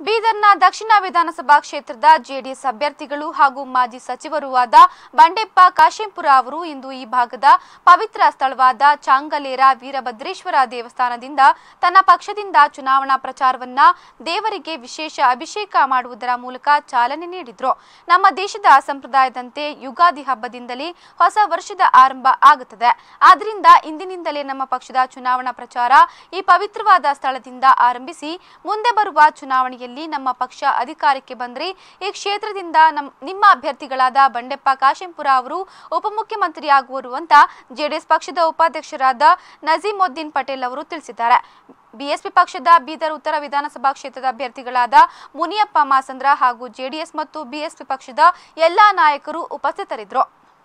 ಬೀದರ್ನ ದಕ್ಷಿಣ ವಿಧಾನಸಭಾ ಕ್ಷೇತ್ರದ ಜೆಡಿಎಸ್ ಅಭ್ಯರ್ಥಿಗಳು ಹಾಗೂ ಮಾಜಿ ಸಚಿವರೂ ಆದ ಬಂಡೆಪ್ಪ ಕಾಶೆಂಪುರ ಅವರು ಇಂದು ಈ ಭಾಗದ ಪವಿತ್ರ ಸ್ಥಳವಾದ ಚಾಂಗಲೇರ ವೀರಭದ್ರೇಶ್ವರ ದೇವಸ್ಥಾನದಿಂದ ತನ್ನ ಪಕ್ಷದಿಂದ ಚುನಾವಣಾ ಪ್ರಚಾರವನ್ನ ದೇವರಿಗೆ ವಿಶೇಷ ಅಭಿಷೇಕ ಮಾಡುವುದರ ಮೂಲಕ ಚಾಲನೆ ನೀಡಿದ್ರು ನಮ್ಮ ದೇಶದ ಸಂಪ್ರದಾಯದಂತೆ ಯುಗಾದಿ ಹಬ್ಬದಿಂದಲೇ ಹೊಸ ವರ್ಷದ ಆರಂಭ ಆಗುತ್ತದೆ ಆದ್ರಿಂದ ಇಂದಿನಿಂದಲೇ ನಮ್ಮ ಪಕ್ಷದ ಚುನಾವಣಾ ಪ್ರಚಾರ ಈ ಪವಿತ್ರವಾದ ಸ್ಥಳದಿಂದ ಆರಂಭಿಸಿ ಮುಂದೆ ಬರುವ ಚುನಾವಣೆಯಲ್ಲಿ ನಮ್ಮ ಪಕ್ಷ ಅಧಿಕಾರಕ್ಕೆ ಬಂದರೆ ಈ ಕ್ಷೇತ್ರದಿಂದ ನಮ್ ನಿಮ್ಮ ಅಭ್ಯರ್ಥಿಗಳಾದ ಬಂಡೆಪ್ಪ ಕಾಶೆಂಪುರ ಅವರು ಉಪಮುಖ್ಯಮಂತ್ರಿ ಆಗುವರು ಅಂತ ಜೆಡಿಎಸ್ ಪಕ್ಷದ ಉಪಾಧ್ಯಕ್ಷರಾದ ನಜೀಮುದ್ದೀನ್ ಪಟೇಲ್ ಅವರು ತಿಳಿಸಿದ್ದಾರೆ ಬಿಎಸ್ಪಿ ಪಕ್ಷದ ಬೀದರ್ ಉತ್ತರ ವಿಧಾನಸಭಾ ಕ್ಷೇತ್ರದ ಅಭ್ಯರ್ಥಿಗಳಾದ ಮುನಿಯಪ್ಪ ಮಾಸಂದ್ರ ಹಾಗೂ ಜೆಡಿಎಸ್ ಮತ್ತು ಬಿಎಸ್ಪಿ ಪಕ್ಷದ ಎಲ್ಲಾ ನಾಯಕರು ಉಪಸ್ಥಿತರಿದ್ದರು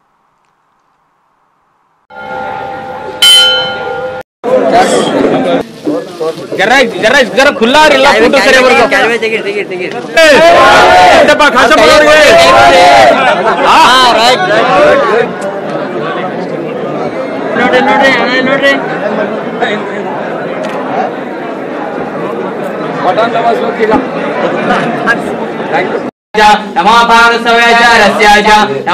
जरा जरा जरा खुला रिला फोटो करे बरं ಕ್ಯಾಲ್ವೆ ತೆಗೀರಿ ತೆಗೀರಿ ತೆಗೀರಿ ಬಂಡೆಪ್ಪ ಕಾಶೆಂಪುರ ಅವರಿಗೆ ನೋಡ್ರಿ ನೋಡ್ರಿ ಅಣ್ಣ ನೋಡ್ರಿ ನಮಾಪಾದಸವ್ಯಾಚಾರಸ್ಯಾಚ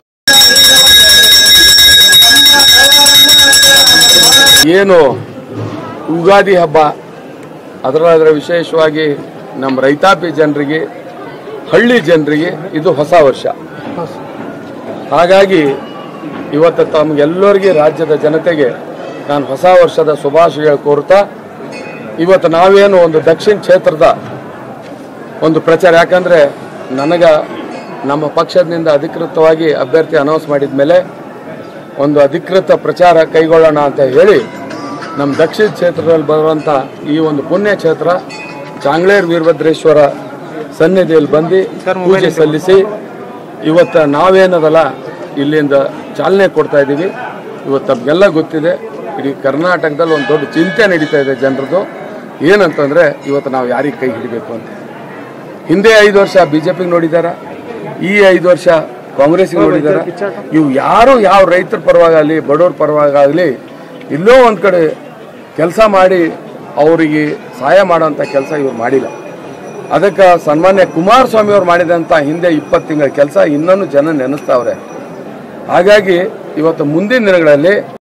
ಏನು ಯುಗಾದಿ ಹಬ್ಬ ಅದರ ವಿಶೇಷವಾಗಿ ನಮ್ಮ ರೈತಾಪಿ ಜನರಿಗೆ ಹಳ್ಳಿ ಜನರಿಗೆ ಇದು ಹೊಸ ವರ್ಷ ಹಾಗಾಗಿ ಇವತ್ತು ತಮಗೆಲ್ಲರಿಗೆ ರಾಜ್ಯದ ಜನತೆಗೆ ನಾನು ಹೊಸ ವರ್ಷದ ಶುಭಾಶಯ ಕೋರ್ತಾ ಇವತ್ತು ನಾವೇನು ಒಂದು ದಕ್ಷಿಣ ಕ್ಷೇತ್ರದ ಒಂದು ಪ್ರಚಾರ ಯಾಕಂದರೆ ನನಗ ನಮ್ಮ ಪಕ್ಷದಿಂದ ಅಧಿಕೃತವಾಗಿ ಅಭ್ಯರ್ಥಿ ಅನೌನ್ಸ್ ಮಾಡಿದ ಮೇಲೆ ಒಂದು ಅಧಿಕೃತ ಪ್ರಚಾರ ಕೈಗೊಳ್ಳೋಣ ಅಂತ ಹೇಳಿ ನಮ್ಮ ದಕ್ಷಿಣ ಕ್ಷೇತ್ರದಲ್ಲಿ ಬರುವಂಥ ಈ ಒಂದು ಪುಣ್ಯ ಕ್ಷೇತ್ರ ಚಾಂಗ್ಲೇರ್ ವೀರಭದ್ರೇಶ್ವರ ಸನ್ನಿಧಿಯಲ್ಲಿ ಬಂದು ಪೂಜೆ ಸಲ್ಲಿಸಿ ಇವತ್ತು ನಾವೇನದಲ್ಲ ಇಲ್ಲಿಂದ ಚಾಲನೆ ಕೊಡ್ತಾ ಇದ್ದೀವಿ ಇವತ್ತು ತಮಗೆಲ್ಲ ಗೊತ್ತಿದೆ ಇಡೀ ಕರ್ನಾಟಕದಲ್ಲಿ ಒಂದು ದೊಡ್ಡ ಚಿಂತೆ ನಡೀತಾ ಇದೆ ಜನರದು ಏನಂತಂದರೆ ಇವತ್ತು ನಾವು ಯಾರಿಗೆ ಕೈ ಹಿಡಿಬೇಕು ಅಂತ ಹಿಂದೆ ಐದು ವರ್ಷ ಬಿಜೆಪಿಗೆ ನೋಡಿದಾರ ಈ ಐದು ವರ್ಷ ಕಾಂಗ್ರೆಸ್ಗೆ ನೋಡಿದಾರ ಇವು ಯಾರು ಯಾವ ರೈತರ ಪರವಾಗಲಿ ಬಡವ್ರ ಪರವಾಗಲಿ ಎಲ್ಲೋ ಒಂದು ಕಡೆ ಕೆಲಸ ಮಾಡಿ ಅವರಿಗೆ ಸಹಾಯ ಮಾಡೋಂಥ ಕೆಲಸ ಇವ್ರು ಮಾಡಿಲ್ಲ ಅದಕ್ಕೆ ಸನ್ಮಾನ್ಯ ಕುಮಾರಸ್ವಾಮಿ ಅವ್ರು ಮಾಡಿದಂಥ ಹಿಂದೆ ಇಪ್ಪತ್ತು ತಿಂಗಳ ಕೆಲಸ ಇನ್ನೂ ಜನ ನೆನೆಸ್ತಾವ್ರೆ ಹಾಗಾಗಿ ಇವತ್ತು ಮುಂದಿನ ದಿನಗಳಲ್ಲಿ